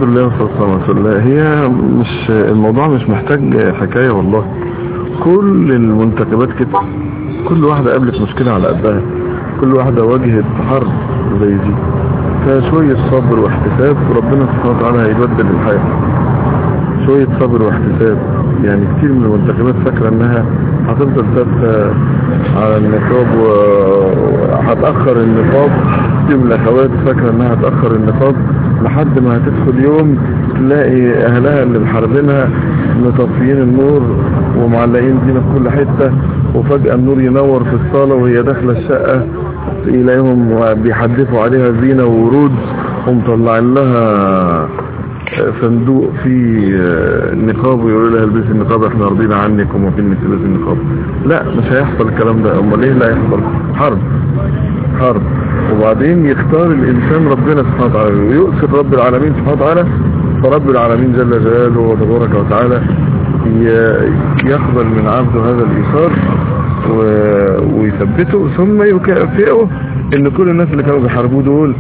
الله وصلى الله هي مش الموضوع مش محتاج حكاية والله كل المنتخبات كده كل واحدة قابلت مشكلة على قدها كل واحدة واجهت حرب زي دي فشوية صبر واحتساب وربنا سبحانه وتعالى هيبدل الحياة شوية صبر واحتساب يعني كتير من المنتخبات فاكرة انها هتفضل ثابتة على النقاب وهتأخر النقاب كتير من الاخوات فاكرة انها هتأخر النقاب لحد ما هتدخل يوم تلاقي اهلها اللي محاربينها مطفيين النور ومعلقين زينة في كل حتة وفجأة النور ينور في الصالة وهي داخلة الشقة إليهم بيحدثوا عليها زينة وورود ومطلعين لها صندوق فيه نقاب ويقولوا لها البسي النقاب احنا رضينا عنك وما في تلبسي النقاب لا مش هيحصل الكلام ده امال ليه لا يحصل حرب حرب وبعدين يختار الانسان ربنا سبحانه وتعالى ويؤثر رب العالمين سبحانه وتعالى فرب العالمين جل جلاله وتبارك وتعالى يقبل من عبده هذا الايثار ويثبته ثم يكافئه ان كل الناس اللي كانوا بيحاربوه دول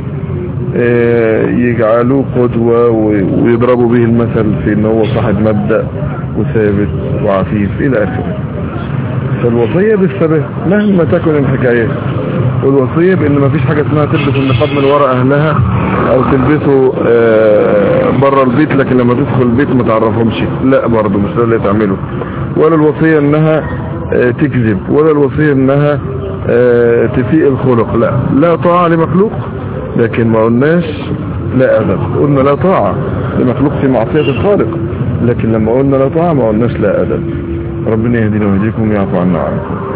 يجعلوه قدوة ويضربوا به المثل في ان هو صاحب مبدأ وثابت وعفيف الى اخره فالوصية بالثبات مهما تكن الحكايات والوصية بان ما فيش حاجة اسمها تلبس النقاب من وراء اهلها او تلبسه بره البيت لكن لما تدخل البيت ما تعرفهمش لا برضه مش ده اللي تعمله ولا الوصية انها تكذب ولا الوصية انها تسيء الخلق لا لا طاعة لمخلوق لكن ما قلناش لا أدب قلنا لا طاعة لمخلوق في معصية الخالق لكن لما قلنا لا طاعة ما قلناش لا أدب ربنا يهدينا ويهديكم ويعفو عنا وعنكم